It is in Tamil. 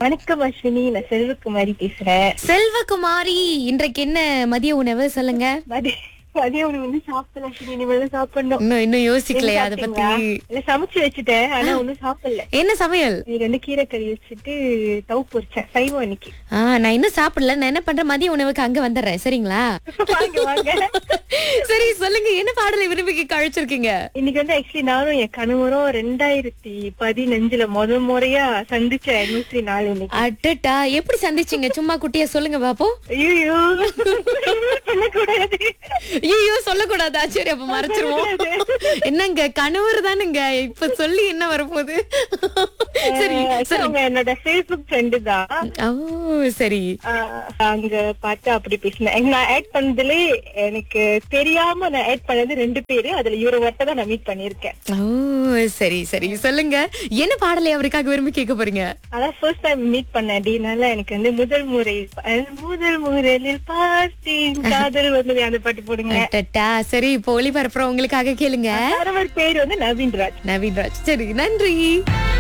வணக்கம் அஸ்வினி நான் செல்வகுமாரி பேசுறேன் செல்வகுமாரி இன்றைக்கு என்ன மதிய உணவு சொல்லுங்க மதிய மதியம் உணவு வந்து சாப்பிடல அஸ்வினி இனிமேல் தான் சாப்பிடணும் இன்னும் இன்னும் யோசிக்கலையா அத பத்தி சாப்பிட்டீங்களா? இல்ல சமைச்சு வச்சுட்டேன் ஆனா ஒண்ணும் சாப்பிடல என்ன சமையல் இன்னைக்கு வந்து கீரை கறி வச்சுட்டு தவு பொரிச்சேன் சைவம் இன்னைக்கு ஆ நான் இன்னும் சாப்பிடல நான் என்ன பண்றேன் மதிய உணவுக்கு அங்க வந்துடுறேன் சரிங்களா வாங்க வாங்க சரி சொல்லுங்க என்ன பாடலை விரும்பி கேட்க அழைச்சிருக்கீங்க இன்னைக்கு வந்து ஆக்சுவலி நானும் என் கணவரும் ரெண்டாயிரத்தி பதினஞ்சுல முதல் முறையா சந்திச்ச அனிவர்சரி நாள் இன்னைக்கு அட்டட்டா எப்படி சந்திச்சீங்க சும்மா குட்டியா சொல்லுங்க பாப்போம் ஐயோ சொல்லக்கூடாது ஐயோ சொல்லக்கூடாதா சரி அப்ப மறைச்சிருவோம் என்னங்க கணவர் தானுங்க இப்ப சொல்லி என்ன வரப்போகுது சரி அஹ் சரி அவங்க என்னோட ஃபேஸ்புக் ஃப்ரெண்டு தான் ஓ சரி ஆஹ் அங்க பார்த்து அப்படி பேசினேன் நான் ஆட் பண்ணதுல எனக்கு தெரியாம நான் ஆட் பண்ணது ரெண்டு பேரு அதுல இவரை மட்டும் தான் நான் மீட் பண்ணிருக்கேன் ஓ சரி சரி சொல்லுங்க என்ன பாடலை அவருக்காக விரும்பி கேட்க போறீங்க அதான் ஃபர்ஸ்ட் டைம் மீட் பண்ணேன் அப்படின்னால எனக்கு வந்து முதல் முறை அஹ் முதல் முறையில் பார்த்தேன் காதல் வந்து அந்த பாட்டு போடுங்க அட்டட்டா சரி இப்போ ஒளிபரப்புறோம் உங்களுக்காக கேளுங்க கணவர் பேர் வந்து நவீன்ராஜ் நவீன்ராஜ் சரி நன்றி